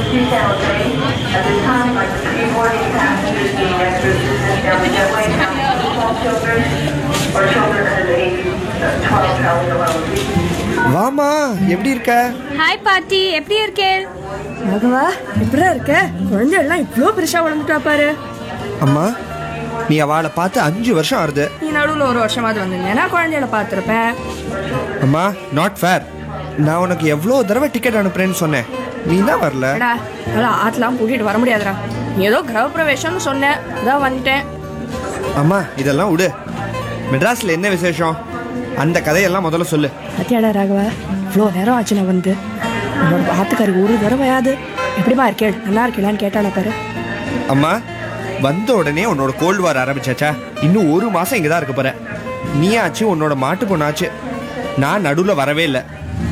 Please stand okay. At this time, like the pre-boarding passengers being extra assistance down the jetway, have small children or children under the age of 12 traveling alone. வாமா எப்படி இருக்க hi பாட்டி எப்படி இருக்கே ராகவா எப்படா இருக்க குழந்தை எல்லாம் இவ்வளோ பெருசா வளர்ந்துட்டா பாரு அம்மா நீ அவளை பார்த்து அஞ்சு வருஷம் ஆறுது நீ நடுவில் ஒரு வருஷமாவது வந்திருந்தேன்னா குழந்தைகளை பார்த்துருப்பேன் அம்மா நாட் ஃபேர் நான் உனக்கு எவ்வளோ தடவை டிக்கெட் அனுப்புறேன்னு சொன்னேன் நீ தான் வரல ஏடா அதெல்லாம் ஆத்தெல்லாம் கூட்டிட்டு வர முடியாதுடா ஏதோ கிரகப்பிரவேசம்னு சொன்னேன் அதான் வந்துட்டேன் அம்மா இதெல்லாம் விடு மெட்ராஸில் என்ன விசேஷம் அந்த கதையெல்லாம் முதல்ல சொல்லு அத்தியாடா ராகவா இவ்வளோ நேரம் ஆச்சு நான் வந்து உன்னோட ஆத்துக்காரி ஒரு தடவையாது எப்படிமா இருக்கேள் நல்லா இருக்கலான்னு கேட்டாளா பாரு அம்மா வந்த உடனே உன்னோட கோல்டு வார் ஆரம்பிச்சாச்சா இன்னும் ஒரு மாசம் இங்கே தான் இருக்க போற நீ ஆச்சு உன்னோட மாட்டு பொண்ணாச்சு நான் நடுவில் வரவே இல்லை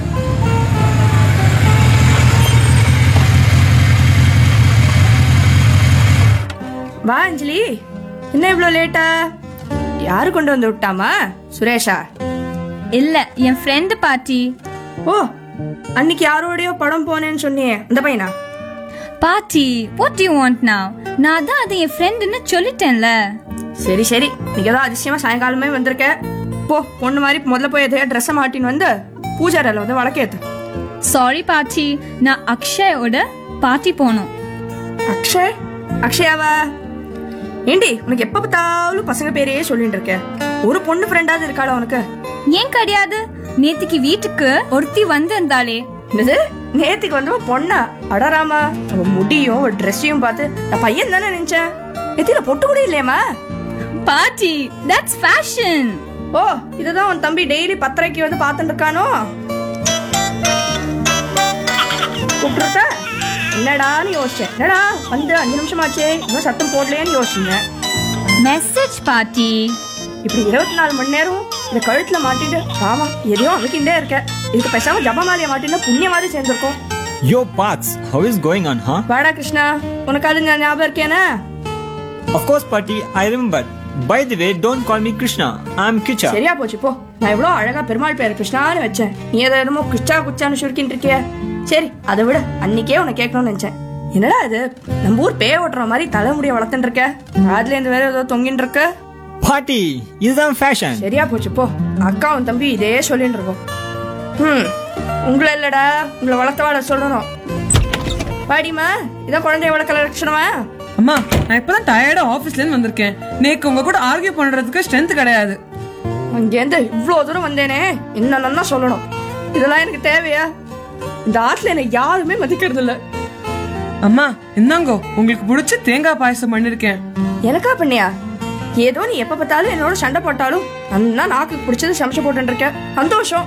வா அஞ்சலி என்ன இவ்வளோ லேட்டா யாரு கொண்டு வந்து விட்டாமா சுரேஷா இல்ல என் ஃப்ரெண்டு பாட்டி ஓ அன்னைக்கு யாரோடயோ படம் போனேன்னு சொன்னியே அந்த பையனா பாட்டி வாட் யூ வாண்ட் now நான் தான் அது என் ஃப்ரெண்டுன்னு சொல்லிட்டேன்ல சரி சரி நீங்க தான் அதிசயமா சாயங்காலமே வந்திருக்க போ பொண்ணு மாதிரி முதல்ல போய் எதையா ட்ரெஸ்ஸை மாட்டின்னு வந்து பூஜாரில் வந்து வழக்கேத்து சாரி பாட்டி நான் அக்ஷயோட பாட்டி போகணும் அக்ஷய் அக்ஷயாவா ஏண்டி உனக்கு எப்ப பார்த்தாலும் பசங்க பேரையே சொல்லிட்டு இருக்க ஒரு பொண்ணு ஃப்ரெண்டாவது இருக்காளா உனக்கு ஏன் கிடையாது நேத்திக்கு வீட்டுக்கு ஒருத்தி வந்திருந்தாளே என்னது நேத்துக்கு வந்து பொண்ணா அடராமா அவ முடியும் அவ ட்ரெஸ்ஸையும் பார்த்து நான் பையன் தானே நினைச்சேன் எத்தில பொட்டு கூட இல்லையம்மா பாட்டி தட்ஸ் ஃபேஷன் ஓ இதுதான் உன் தம்பி டெய்லி பத்தரைக்கு வந்து பார்த்துட்டு இருக்கானோ கூப்பிட்டுருக்க என்னடான்னு யோசிச்சேன் என்னடா வந்து அஞ்சு நிமிஷம் ஆச்சே இன்னும் சத்தம் போடலையேன்னு யோசிச்சீங்க மெசேஜ் பாட்டி இப்படி இருபத்தி நாலு மணி நேரம் இந்த கழுத்துல மாட்டிட்டு ஆமா எதையும் அமைக்கிண்டே இருக்க இதுக்கு பேசாம ஜபமாலிய மாட்டினா புண்ணியமாவது சேர்ந்திருக்கும் Yo, Parts, how is going on, huh? வாடா கிருஷ்ணா உனக்கு அது நான் ஞாபகம் இருக்கேனா Of course, Party, I remember. By the way, don't call me Krishna. I'm Kicha. சரியா போச்சு போ நான் எவ்வளவு அழகா பெருமாள் பேர் கிருஷ்ணான்னு வச்சேன் நீ ஏதோ என்னமோ கிருஷ்ணா குச்சான்னு சுருக்கின்னு இருக்கிய சரி அதை விட அன்னைக்கே உன்னை கேட்கணும்னு நினைச்சேன் என்னடா இது நம்ம ஊர் பேய ஓட்டுற மாதிரி தலைமுடிய வளர்த்துட்டு இருக்க அதுல இருந்து வேற ஏதோ தொங்கின்னு இருக்க Party, இதுதான் fashion. சரியா போச்சு போ அக்காவும் தம்பி இதே சொல்லிட்டு இருக்கோம் ம் உங்களை இல்லடா உங்களை வளர்த்தவாட சொல்லணும் பாடிமா இதான் குழந்தைய வளர்க்கல லட்சணமா அம்மா நான் இப்பதான் டயர்டா ஆபீஸ்ல இருந்து வந்திருக்கேன் நேக்கு உங்க கூட ஆர்கியூ பண்றதுக்கு ஸ்ட்ரென்த் கிடையாது அங்கேருந்து இவ்வளோ தூரம் வந்தேனே என்னென்னா சொல்லணும் இதெல்லாம் எனக்கு தேவையா இந்த ஆத்துல என்னை யாருமே மதிக்கிறது இல்ல அம்மா இந்தாங்கோ உங்களுக்கு பிடிச்ச தேங்காய் பாயசம் பண்ணிருக்கேன் எனக்கா பண்ணியா ஏதோ நீ எப்ப பார்த்தாலும் என்னோட சண்டை போட்டாலும் அண்ணா நாக்கு பிடிச்சது சமைச்சு போட்டுட்டு இருக்க சந்தோஷம்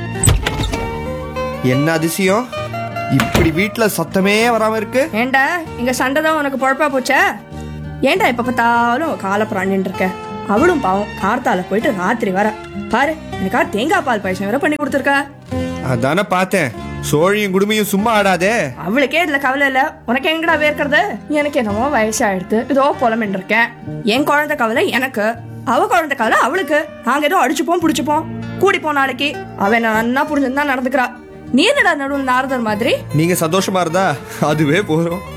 என்ன அதிசயம் இப்படி வீட்டில் சத்தமே வராம இருக்கு ஏண்டா இங்க சண்டை தான் உனக்கு பொழப்பா போச்சா ஏண்டா எப்ப பார்த்தாலும் காலை பிராண்டின்னு இருக்க அவளும் பாவம் கார்த்தால போயிட்டு ராத்திரி வர பாரு எனக்கா தேங்காய் பால் பாயசம் வேற பண்ணி கொடுத்துருக்கா அதானே பார்த்தேன் சோழியும் குடுமையும் சும்மா ஆடாதே அவளுக்கே இதுல கவலை இல்ல உனக்கு எங்கடா வேர்க்கிறது எனக்கு என்னமோ வயசாயிடுது இதோ புலமென்று இருக்கேன் என் குழந்தை கவலை எனக்கு அவ குழந்தை கவலை அவளுக்கு நாங்க ஏதோ அடிச்சுப்போம் புடிச்சுப்போம் கூடிப்போம் நாளைக்கு அவ என்ன நன்னா புரிஞ்சுதான் நடந்துக்கிறா நீ என்னடா நடுவில் நாரதர் மாதிரி நீங்க சந்தோஷமா இருந்தா அதுவே போதும்